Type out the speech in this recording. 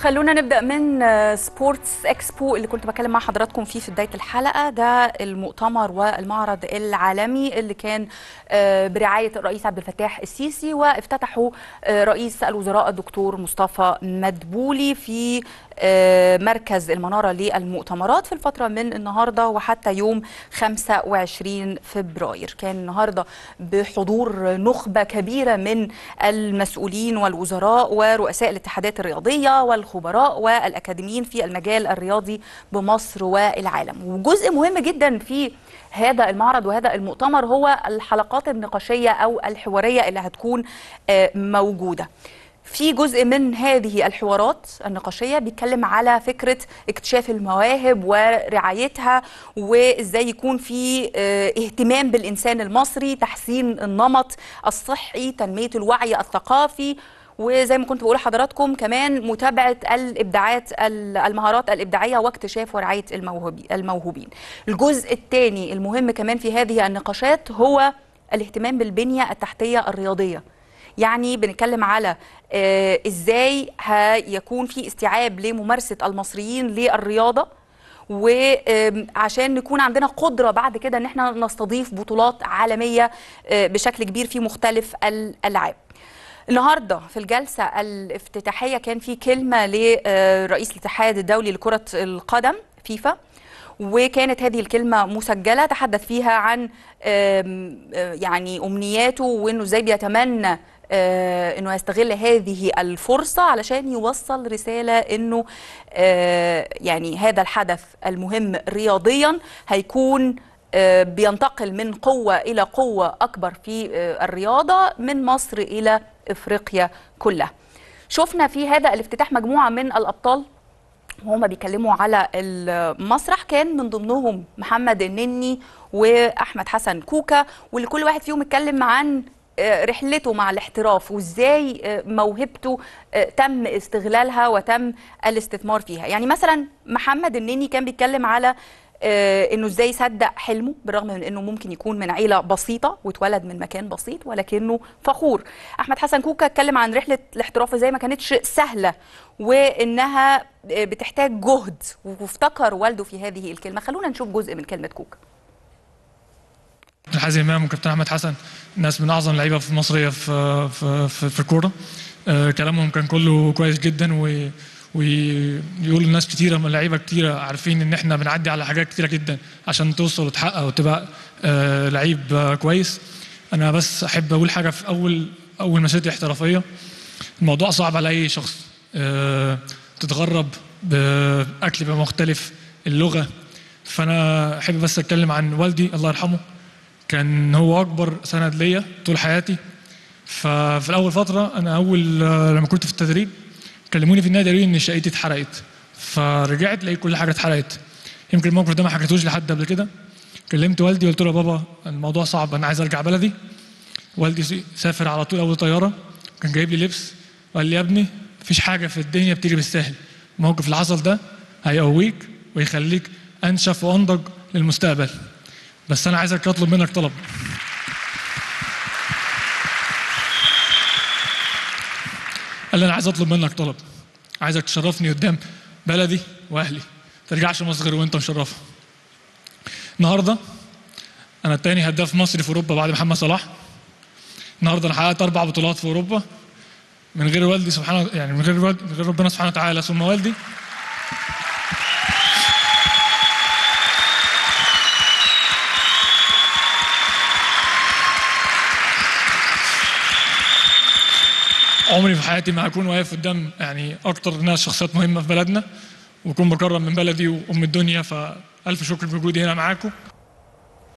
خلونا نبدا من آه، سبورتس اكسبو اللي كنت بكلم مع حضراتكم فيه في بدايه الحلقه ده المؤتمر والمعرض العالمي اللي كان آه، برعايه الرئيس عبد الفتاح السيسي وافتتحه آه، رئيس الوزراء الدكتور مصطفى مدبولي في آه، مركز المناره للمؤتمرات في الفتره من النهارده وحتى يوم 25 فبراير كان النهارده بحضور نخبه كبيره من المسؤولين والوزراء ورؤساء الاتحادات الرياضيه والخبراء والاكاديميين في المجال الرياضي بمصر والعالم وجزء مهم جدا في هذا المعرض وهذا المؤتمر هو الحلقات النقاشيه او الحواريه اللي هتكون آه، موجوده في جزء من هذه الحوارات النقاشيه بيتكلم على فكره اكتشاف المواهب ورعايتها وازاي يكون في آه، اهتمام بالانسان المصري تحسين النمط الصحي تنميه الوعي الثقافي وزي ما كنت بقول لحضراتكم كمان متابعه الابداعات ال- المهارات الابداعيه واكتشاف ورعايه الموهوبي- الموهوبين. الجزء الثاني المهم كمان في هذه النقاشات هو الاهتمام بالبنيه التحتيه الرياضيه. يعني بنتكلم على آه، ازاي هيكون في استيعاب لممارسه المصريين للرياضه وعشان نكون عندنا قدره بعد كده ان احنا نستضيف بطولات عالميه آه، بشكل كبير في مختلف الالعاب. النهارده في الجلسه الافتتاحيه كان في كلمه لرئيس الاتحاد الدولي لكره القدم فيفا وكانت هذه الكلمه مسجله تحدث فيها عن آم، آه، يعني امنياته وانه ازاي بيتمنى آه، انه يستغل هذه الفرصه علشان يوصل رساله انه آه، يعني هذا الحدث المهم رياضيا هيكون آه، بينتقل من قوه الى قوه اكبر في آه، الرياضه من مصر الى افريقيا كلها. شفنا في هذا الافتتاح مجموعه من الابطال وهما بيتكلموا على المسرح كان من ضمنهم محمد النني واحمد حسن كوكا واللي كل واحد فيهم اتكلم عن آه، رحلته مع الاحتراف وازاي آه، موهبته آه، تم استغلالها وتم الاستثمار فيها يعني مثلا محمد النني كان بيتكلم على آه، انه ازاي صدق حلمه بالرغم من انه ممكن يكون من عيله بسيطه واتولد من مكان بسيط ولكنه فخور احمد حسن كوكا اتكلم عن رحله الاحتراف ازاي ما كانتش سهله وانها آه، بتحتاج جهد وافتكر والده في هذه الكلمه خلونا نشوف جزء من كلمه كوكا كابتن حازم امام وكابتن احمد حسن ناس من اعظم اللعيبه في المصريه في في في, في الكوره آه، كلامهم كان كله كويس جدا و ويقولوا لناس كتيره من لعيبه كتيره عارفين ان احنا بنعدي على حاجات كتيره جدا عشان توصل وتحقق وتبقى آه، لعيب آه، كويس انا بس احب اقول حاجه في اول اول مسيرتي الاحترافيه الموضوع صعب على اي شخص آه، تتغرب باكل بقى مختلف اللغه فانا احب بس اتكلم عن والدي الله يرحمه كان هو اكبر سند ليا طول حياتي ففي الاول فتره انا اول آه، لما كنت في التدريب كلموني في النادي قالوا لي ان شقتي اتحرقت فرجعت لقيت كل حاجه اتحرقت يمكن الموقف ده ما حكيتوش لحد قبل كده كلمت والدي قلت له يا بابا الموضوع صعب انا عايز ارجع بلدي والدي سي- سافر على طول اول طياره كان جايب لي لبس وقال لي يا ابني مفيش حاجه في الدنيا بتيجي بالسهل الموقف اللي حصل ده هيقويك ويخليك انشف وانضج للمستقبل بس انا عايزك اطلب منك طلب قال لي انا عايز اطلب منك طلب عايزك تشرفني قدام بلدي واهلي ما ترجعش مصر غير وانت مشرفها النهارده انا التاني هداف مصري في اوروبا بعد محمد صلاح النهارده انا حققت اربع بطولات في اوروبا من غير والدي سبحانه يعني من غير والد من غير ربنا سبحانه وتعالى ثم والدي عمري في حياتي ما هكون واقف قدام يعني اكتر ناس شخصيات مهمه في بلدنا واكون بكرم من بلدي وام الدنيا فالف شكر بوجودي هنا معاكم